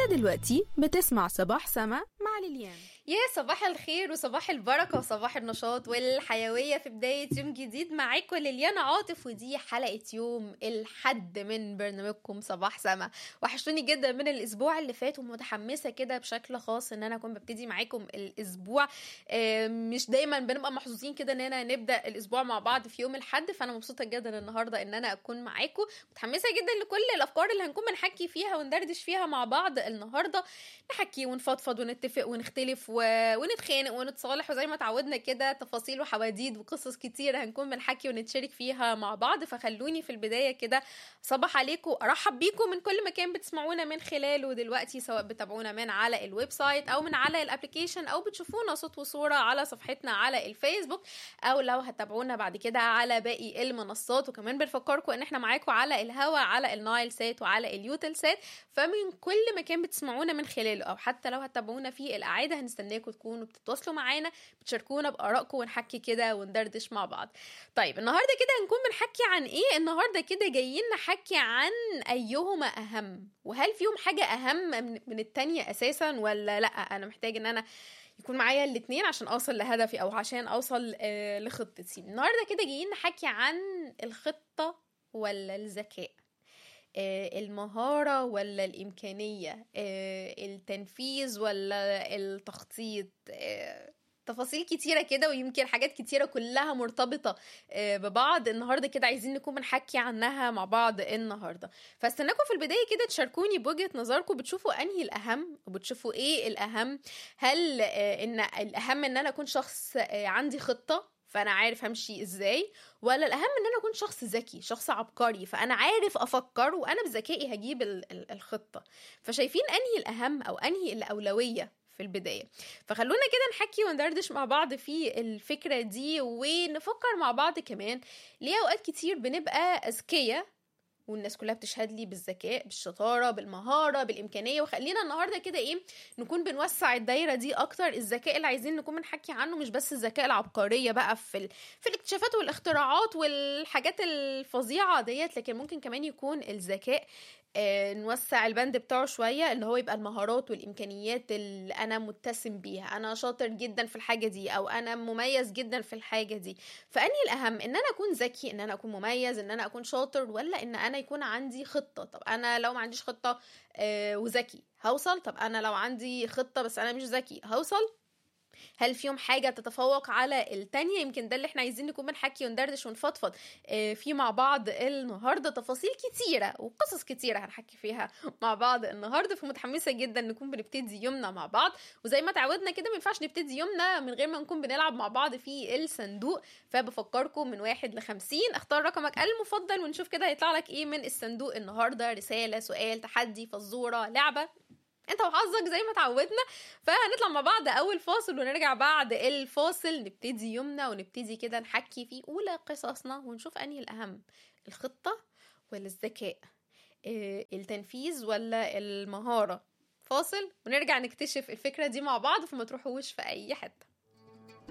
دلوقتي بتسمع صباح سما مع ليليان يا صباح الخير وصباح البركة وصباح النشاط والحيوية في بداية يوم جديد معاكم ليليانا عاطف ودي حلقة يوم الحد من برنامجكم صباح سما وحشتوني جدا من الأسبوع اللي فات ومتحمسة كده بشكل خاص إن أنا أكون ببتدي معاكم الأسبوع آه، مش دايما بنبقى محظوظين كده إننا نبدأ الأسبوع مع بعض في يوم الحد فأنا مبسوطة جدا النهاردة إن أنا أكون معاكم متحمسة جدا لكل الأفكار اللي هنكون بنحكي فيها وندردش فيها مع بعض النهاردة نحكي ونفضفض ونتفق ونختلف و... ونتخانق ونتصالح وزي ما اتعودنا كده تفاصيل وحواديت وقصص كتير هنكون بنحكي ونتشارك فيها مع بعض فخلوني في البداية كده صباح عليكم ارحب بيكم من كل مكان بتسمعونا من خلاله دلوقتي سواء بتابعونا من على الويب سايت او من على الابلكيشن او بتشوفونا صوت وصورة على صفحتنا على الفيسبوك او لو هتابعونا بعد كده على باقي المنصات وكمان بنفكركم ان احنا معاكم على الهوا على النايل سات وعلى اليوتل سات فمن كل مكان بتسمعونا من خلاله او حتى لو هتتابعونا في الاعاده هنستناكم تكونوا بتتواصلوا معانا بتشاركونا بارائكم ونحكي كده وندردش مع بعض طيب النهارده كده هنكون بنحكي عن ايه النهارده كده جايين نحكي عن ايهما اهم وهل فيهم حاجه اهم من- من التانية اساسا ولا لا انا محتاج ان انا يكون معايا الاتنين عشان اوصل لهدفي او عشان اوصل آه لخطتي النهارده كده جايين نحكي عن الخطه ولا الذكاء آه، المهارة ولا الإمكانية آه، التنفيذ ولا التخطيط آه، تفاصيل كتيرة كده ويمكن حاجات كتيرة كلها مرتبطة آه، ببعض النهاردة كده عايزين نكون بنحكي عنها مع بعض النهاردة فاستناكم في البداية كده تشاركوني بوجهة نظركم بتشوفوا أنهي الأهم وبتشوفوا إيه الأهم هل آه، إن الأهم إن أنا أكون شخص آه، عندي خطة فانا عارف همشي ازاي ولا الاهم ان انا اكون شخص ذكي شخص عبقري فانا عارف افكر وانا بذكائي هجيب ال- ال- الخطه فشايفين انهي الاهم او انهي الاولويه في البدايه فخلونا كده نحكي وندردش مع بعض في الفكره دي ونفكر مع بعض كمان ليه اوقات كتير بنبقى اذكياء والناس كلها بتشهد لي بالذكاء بالشطاره بالمهاره بالامكانيه وخلينا النهارده كده ايه نكون بنوسع الدايره دي اكتر الذكاء اللي عايزين نكون بنحكي عنه مش بس الذكاء العبقريه بقى في ال... في الاكتشافات والاختراعات والحاجات الفظيعه ديت لكن ممكن كمان يكون الذكاء آه، نوسع البند بتاعه شويه اللي هو يبقى المهارات والامكانيات اللي انا متسم بيها انا شاطر جدا في الحاجه دي او انا مميز جدا في الحاجه دي فانهي الاهم ان انا اكون ذكي ان انا اكون مميز ان انا اكون شاطر ولا ان انا يكون عندي خطه طب انا لو ما عنديش خطه آه، وذكي هوصل طب انا لو عندي خطه بس انا مش ذكي هوصل هل فيهم حاجة تتفوق على التانية يمكن ده اللي احنا عايزين نكون بنحكي وندردش ونفضفض آه، فيه مع بعض النهاردة تفاصيل كتيرة وقصص كتيرة هنحكي فيها مع بعض النهاردة فمتحمسة جدا نكون بنبتدي يومنا مع بعض وزي ما تعودنا كده ما ينفعش نبتدي يومنا من غير ما نكون بنلعب مع بعض في الصندوق فبفكركم من واحد لخمسين اختار رقمك المفضل ونشوف كده هيطلع لك ايه من الصندوق النهاردة رسالة سؤال تحدي فزورة لعبة انت وحظك زي ما اتعودنا فهنطلع مع بعض اول فاصل ونرجع بعد الفاصل نبتدي يومنا ونبتدي كده نحكي في اولى قصصنا ونشوف انهي الاهم الخطة ولا الذكاء اه التنفيذ ولا المهارة فاصل ونرجع نكتشف الفكرة دي مع بعض فما تروحوش في اي حتة